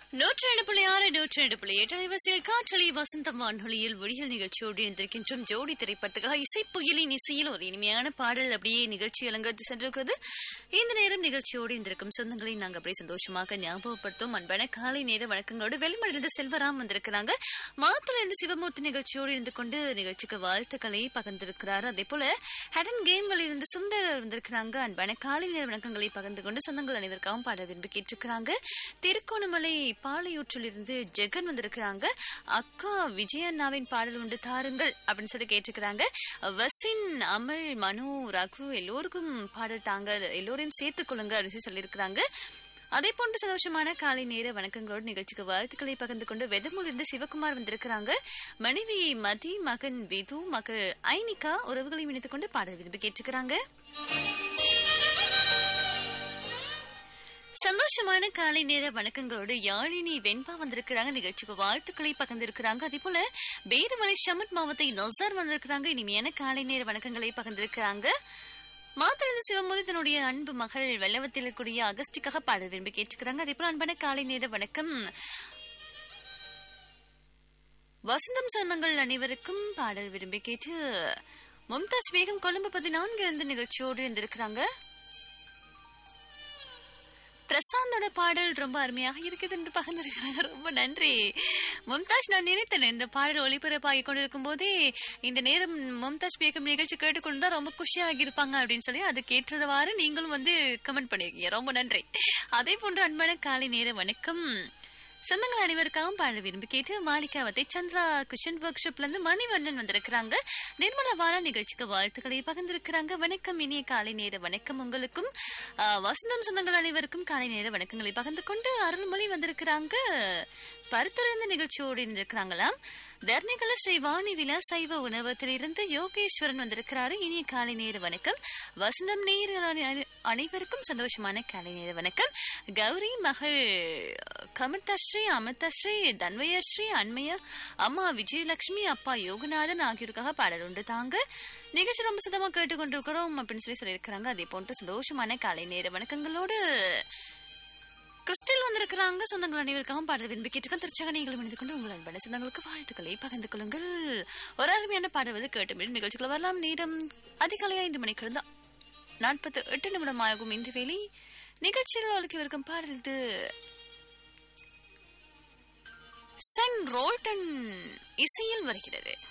நூற்றி ரெண்டு புள்ளி ஆறு நூற்றி ரெண்டு புள்ளி எட்டு அலைவரிசையில் காற்றலை வசந்தம் வானொலியில் விடியல் நிகழ்ச்சியோடு இருந்திருக்கின்றோம் ஜோடி திரைப்படத்துக்காக இசைப்புயலின் இசையில் ஒரு இனிமையான பாடல் அப்படியே நிகழ்ச்சி அலங்கரித்து சென்றிருக்கிறது இந்த நேரம் நிகழ்ச்சியோடு இருந்திருக்கும் சொந்தங்களை நாங்கள் அப்படியே சந்தோஷமாக ஞாபகப்படுத்தும் அன்பான காலை நேர வணக்கங்களோடு வெளிமடையிலிருந்து செல்வராம் வந்திருக்கிறாங்க மாத்துல இருந்து சிவமூர்த்தி நிகழ்ச்சியோடு இருந்து கொண்டு நிகழ்ச்சிக்கு வாழ்த்துக்களை பகிர்ந்திருக்கிறார் அதே போல ஹடன் கேம்களில் இருந்து சுந்தர் வந்திருக்கிறாங்க அன்பான காலை நேர வணக்கங்களை பகிர்ந்து கொண்டு சொந்தங்கள் அனைவருக்காகவும் பாட விரும்பி கேட்டிருக்கிறாங்க திருக்கோணமலை பாலையூற்றில் இருந்து ஜெகன் வந்திருக்கிறாங்க அக்கா விஜயண்ணாவின் பாடல் உண்டு தாருங்கள் அப்படின்னு சொல்லி கேட்டிருக்கிறாங்க வசின் அமல் மனு ரகு எல்லோருக்கும் பாடல் தாங்க எல்லோரையும் சேர்த்துக் கொள்ளுங்க அப்படின்னு சொல்லியிருக்கிறாங்க அதே போன்ற சந்தோஷமான காலை நேர வணக்கங்களோடு நிகழ்ச்சிக்கு வாழ்த்துக்களை பகிர்ந்து கொண்டு வெதமூலிருந்து சிவகுமார் வந்திருக்கிறாங்க மனைவி மதி மகன் விது மகள் ஐனிகா உறவுகளை இணைத்துக் கொண்டு பாடல் விரும்பி கேட்டிருக்கிறாங்க சந்தோஷமான காலை நேர வணக்கங்களோடு யாழினி வெண்பா வந்திருக்கிறாங்க நிகழ்ச்சிக்கு வாழ்த்துக்களை பகிர்ந்திருக்கிறாங்க அதே போல பேருமலை ஷமட் மாவத்தை நொசார் வந்திருக்கிறாங்க இனிமையான காலை நேர வணக்கங்களை பகிர்ந்திருக்கிறாங்க மாத்திரந்து சிவமோதி தன்னுடைய அன்பு மகள் வெள்ளவத்தில் இருக்கக்கூடிய அகஸ்டிக்காக பாட விரும்பி கேட்டுக்கிறாங்க அதே போல அன்பான காலை நேர வணக்கம் வசந்தம் சொந்தங்கள் அனைவருக்கும் பாடல் விரும்பி கேட்டு மும்தாஜ் பேகம் கொழும்பு பதினான்கு இருந்து நிகழ்ச்சியோடு இருந்திருக்கிறாங்க பிரசாந்தோட பாடல் ரொம்ப அருமையாக இருக்குது என்று பகிர்ந்திருக்கிறாங்க ரொம்ப நன்றி மும்தாஜ் நான் நினைத்தேன் இந்த பாடல் ஒளிபரப்பாகி கொண்டிருக்கும் போதே இந்த நேரம் மும்தாஜ் பேகம் நிகழ்ச்சி கேட்டுக்கொண்டு தான் ரொம்ப குஷியாகி இருப்பாங்க அப்படின்னு சொல்லி அது கேட்டதவாறு நீங்களும் வந்து கமெண்ட் பண்ணிருக்கீங்க ரொம்ப நன்றி அதே போன்ற அன்பான காலை நேர வணக்கம் சொந்தங்கள் அனைவருக்காகவும் பாட விரும்பி கேட்டு மாளிகாவத்தை சந்திரா குஷன் ஒர்க் ஷாப்ல இருந்து மணிவண்ணன் வந்திருக்கிறாங்க நிர்மலா வாழ நிகழ்ச்சிக்கு வாழ்த்துக்களை பகிர்ந்திருக்கிறாங்க வணக்கம் இனிய காலை நேர வணக்கம் உங்களுக்கும் ஆஹ், வசந்தம் சொந்தங்கள் அனைவருக்கும் காலை நேர வணக்கங்களை பகிர்ந்து கொண்டு அருள்மொழி வந்திருக்கிறாங்க பருத்துறைந்த நிகழ்ச்சியோடு இருந்திருக்கிறாங்களாம் தர்ணிகல ஸ்ரீ வாணி விலாஸ் சைவ உணவகத்திலிருந்து யோகேஸ்வரன் வந்திருக்கிறாரு இனிய காலை நேர வணக்கம் வசந்தம் நேர்கள் அனை- அனைவருக்கும் சந்தோஷமான காலை நேர வணக்கம் கௌரி மகள் கமிதாஸ்ரீ அமிர்தாஸ்ரீ தன்வயஸ்ரீ அண்மையா அம்மா விஜயலட்சுமி அப்பா யோகநாதன் ஆகியோருக்காக பாடல் உண்டு தாங்க நிகழ்ச்சி ரொம்ப சுத்தமா கேட்டுக்கொண்டிருக்கிறோம் அப்படின்னு சொல்லி சொல்லியிருக்கிறாங்க அதே போன்று சந்தோஷமான காலை நேர வணக்கங்களோடு கிறிஸ்டல் வந்திருக்கிறாங்க சொந்தங்கள் அனைவருக்காகவும் பாடல் விரும்பி கேட்டுக்கொண்டு திருச்சக நீங்களும் இணைந்து கொண்டு உங்கள் அன்பான சொந்தங்களுக்கு வாழ்த்துக்களை பகிர்ந்து கொள்ளுங்கள் ஒரு அருமையான பாடுவது கேட்டு மீண்டும் நிகழ்ச்சிக்குள்ள வரலாம் நேரம் அதிகாலை ஐந்து மணிக்கு இருந்தா நாற்பத்து எட்டு நிமிடம் ஆகும் இந்த வேலை நிகழ்ச்சியில் ஒழுக்கிவிருக்கும் பாடல் இது சென் ரோல்டன் இசையில் வருகிறது